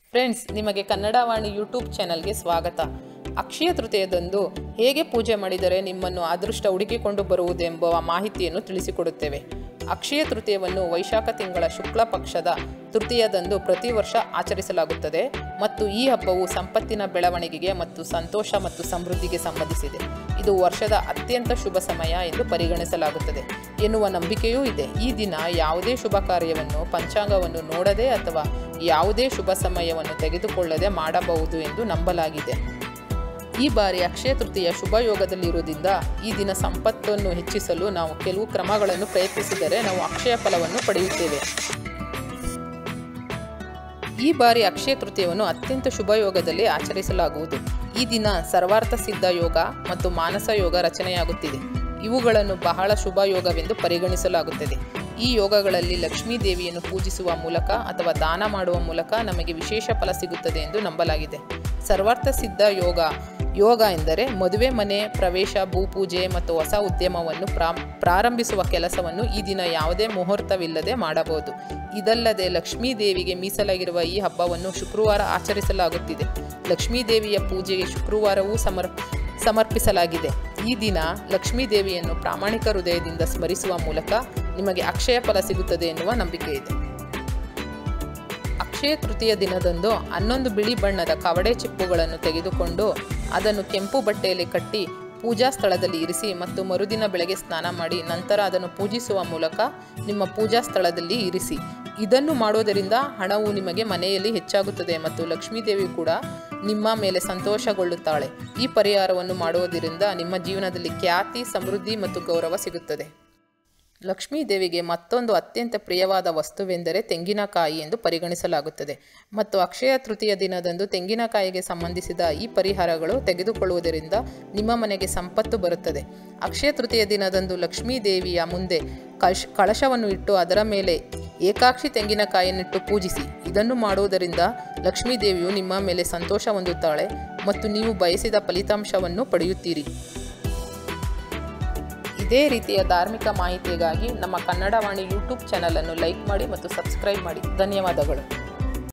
friends ನಿಮಗೆ Kannadavani YouTube ಚಾನಲ್ಗೆ ಸ್ವಾಗತ ಅಕ್ಷಯ ತೃತೀಯದಂದು ಹೇಗೆ ಪೂಜೆ ಮಾಡಿದರೆ ನಿಮ್ಮನ್ನು ಅದೃಷ್ಟ ಹುಡುಕಿಕೊಂಡು ಬರುವುದೆಂಬ ಮಾಹಿತಿಯನ್ನು ತಿಳಿಸಿಕೊಡುತ್ತೇವೆ ಅಕ್ಷಯ ತೃತೀಯವನ್ನು ವೈಶಾಖ ತಿಂಗಳ ಶುಕ್ಲ ಪಕ್ಷದ ತೃತೀಯದಂದು ಪ್ರತಿ ವರ್ಷ ಆಚರಿಸಲಾಗುತ್ತದೆ ಮತ್ತು ಈ ಹಬ್ಬವು ಸಂಪತ್ತಿನ ಬೆಳವಣಿಗೆಗೆ ಮತ್ತು ಸಂತೋಷ ಮತ್ತು ಸಮೃದ್ಧಿಗೆ ಸಂಬಂಧಿಸಿದೆ ಇದು ವರ್ಷದ ಅತ್ಯಂತ ಶುಭ ಸಮಯ ಎಂದು ಪರಿಗಣಿಸಲಾಗುತ್ತದೆ ಎನ್ನುವ ನಂಬಿಕೆಯೂ ಇದೆ ಈ ದಿನ ಯಾವುದೇ ಶುಭ ಕಾರ್ಯವನ್ನು ಪಂಚಾಂಗವನ್ನು ನೋಡದೆ ಅಥವಾ ಯಾವುದೇ ಶುಭ ಸಮಯವನ್ನು ತೆಗೆದುಕೊಳ್ಳದೆ ಮಾಡಬಹುದು ಎಂದು ನಂಬಲಾಗಿದೆ ಈ ಬಾರಿ ಅಕ್ಷಯ ತೃತೀಯ ಶುಭ ಯೋಗದಲ್ಲಿರುವುದರಿಂದ ಈ ದಿನ ಸಂಪತ್ತನ್ನು ಹೆಚ್ಚಿಸಲು ನಾವು ಕೆಲವು ಕ್ರಮಗಳನ್ನು ಪ್ರಯತ್ನಿಸಿದರೆ ನಾವು ಅಕ್ಷಯ ಫಲವನ್ನು ಪಡೆಯುತ್ತೇವೆ ಈ ಬಾರಿ ಅಕ್ಷಯ ತೃತೀಯವನ್ನು ಅತ್ಯಂತ ಶುಭ ಯೋಗದಲ್ಲಿ ಆಚರಿಸಲಾಗುವುದು ಈ ದಿನ ಸರ್ವಾರ್ಥ ಸಿದ್ಧ ಯೋಗ ಮತ್ತು ಮಾನಸ ಯೋಗ ರಚನೆಯಾಗುತ್ತಿದೆ ಇವುಗಳನ್ನು ಬಹಳ ಶುಭ ಯೋಗವೆಂದು ಪರಿಗಣಿಸಲಾಗುತ್ತದೆ ಈ ಯೋಗಗಳಲ್ಲಿ ಲಕ್ಷ್ಮೀ ದೇವಿಯನ್ನು ಪೂಜಿಸುವ ಮೂಲಕ ಅಥವಾ ದಾನ ಮಾಡುವ ಮೂಲಕ ನಮಗೆ ವಿಶೇಷ ಫಲ ಸಿಗುತ್ತದೆ ಎಂದು ನಂಬಲಾಗಿದೆ ಸರ್ವಾರ್ಥ ಸಿದ್ಧ ಯೋಗ ಯೋಗ ಎಂದರೆ ಮದುವೆ ಮನೆ ಪ್ರವೇಶ ಭೂಪೂಜೆ ಮತ್ತು ಹೊಸ ಉದ್ಯಮವನ್ನು ಪ್ರಾ ಪ್ರಾರಂಭಿಸುವ ಕೆಲಸವನ್ನು ಈ ದಿನ ಯಾವುದೇ ಮುಹೂರ್ತವಿಲ್ಲದೆ ಮಾಡಬಹುದು ಇದಲ್ಲದೆ ಲಕ್ಷ್ಮೀ ದೇವಿಗೆ ಮೀಸಲಾಗಿರುವ ಈ ಹಬ್ಬವನ್ನು ಶುಕ್ರವಾರ ಆಚರಿಸಲಾಗುತ್ತಿದೆ ಲಕ್ಷ್ಮೀ ದೇವಿಯ ಪೂಜೆಗೆ ಶುಕ್ರವಾರವೂ ಸಮರ್ ಸಮರ್ಪಿಸಲಾಗಿದೆ ಈ ದಿನ ಲಕ್ಷ್ಮೀ ದೇವಿಯನ್ನು ಪ್ರಾಮಾಣಿಕ ಹೃದಯದಿಂದ ಸ್ಮರಿಸುವ ಮೂಲಕ ನಿಮಗೆ ಅಕ್ಷಯ ಫಲ ಸಿಗುತ್ತದೆ ಎನ್ನುವ ನಂಬಿಕೆ ಇದೆ ಅಕ್ಷಯ ತೃತೀಯ ದಿನದಂದು ಹನ್ನೊಂದು ಬಿಳಿ ಬಣ್ಣದ ಕವಡೆ ಚಿಪ್ಪುಗಳನ್ನು ತೆಗೆದುಕೊಂಡು ಅದನ್ನು ಕೆಂಪು ಬಟ್ಟೆಯಲ್ಲಿ ಕಟ್ಟಿ ಪೂಜಾ ಸ್ಥಳದಲ್ಲಿ ಇರಿಸಿ ಮತ್ತು ಮರುದಿನ ಬೆಳಗ್ಗೆ ಸ್ನಾನ ಮಾಡಿ ನಂತರ ಅದನ್ನು ಪೂಜಿಸುವ ಮೂಲಕ ನಿಮ್ಮ ಪೂಜಾ ಸ್ಥಳದಲ್ಲಿ ಇರಿಸಿ ಇದನ್ನು ಮಾಡೋದರಿಂದ ಹಣವು ನಿಮಗೆ ಮನೆಯಲ್ಲಿ ಹೆಚ್ಚಾಗುತ್ತದೆ ಮತ್ತು ಲಕ್ಷ್ಮೀದೇವಿ ಕೂಡ ನಿಮ್ಮ ಮೇಲೆ ಸಂತೋಷಗೊಳ್ಳುತ್ತಾಳೆ ಈ ಪರಿಹಾರವನ್ನು ಮಾಡುವುದರಿಂದ ನಿಮ್ಮ ಜೀವನದಲ್ಲಿ ಖ್ಯಾತಿ ಸಮೃದ್ಧಿ ಮತ್ತು ಗೌರವ ಸಿಗುತ್ತದೆ ಲಕ್ಷ್ಮೀ ದೇವಿಗೆ ಮತ್ತೊಂದು ಅತ್ಯಂತ ಪ್ರಿಯವಾದ ವಸ್ತುವೆಂದರೆ ತೆಂಗಿನಕಾಯಿ ಎಂದು ಪರಿಗಣಿಸಲಾಗುತ್ತದೆ ಮತ್ತು ಅಕ್ಷಯ ತೃತೀಯ ದಿನದಂದು ತೆಂಗಿನಕಾಯಿಗೆ ಸಂಬಂಧಿಸಿದ ಈ ಪರಿಹಾರಗಳು ತೆಗೆದುಕೊಳ್ಳುವುದರಿಂದ ನಿಮ್ಮ ಮನೆಗೆ ಸಂಪತ್ತು ಬರುತ್ತದೆ ಅಕ್ಷಯ ತೃತೀಯ ದಿನದಂದು ಲಕ್ಷ್ಮೀ ದೇವಿಯ ಮುಂದೆ ಕಳಶ ಕಳಶವನ್ನು ಇಟ್ಟು ಅದರ ಮೇಲೆ ಏಕಾಕ್ಷಿ ತೆಂಗಿನಕಾಯಿಯನ್ನಿಟ್ಟು ಪೂಜಿಸಿ ಇದನ್ನು ಮಾಡುವುದರಿಂದ ಲಕ್ಷ್ಮೀ ದೇವಿಯು ನಿಮ್ಮ ಮೇಲೆ ಸಂತೋಷ ಹೊಂದುತ್ತಾಳೆ ಮತ್ತು ನೀವು ಬಯಸಿದ ಫಲಿತಾಂಶವನ್ನು ಪಡೆಯುತ್ತೀರಿ ಇದೇ ರೀತಿಯ ಧಾರ್ಮಿಕ ಮಾಹಿತಿಗಾಗಿ ನಮ್ಮ ಕನ್ನಡವಾಣಿ ಯೂಟ್ಯೂಬ್ ಚಾನಲನ್ನು ಲೈಕ್ ಮಾಡಿ ಮತ್ತು ಸಬ್ಸ್ಕ್ರೈಬ್ ಮಾಡಿ ಧನ್ಯವಾದಗಳು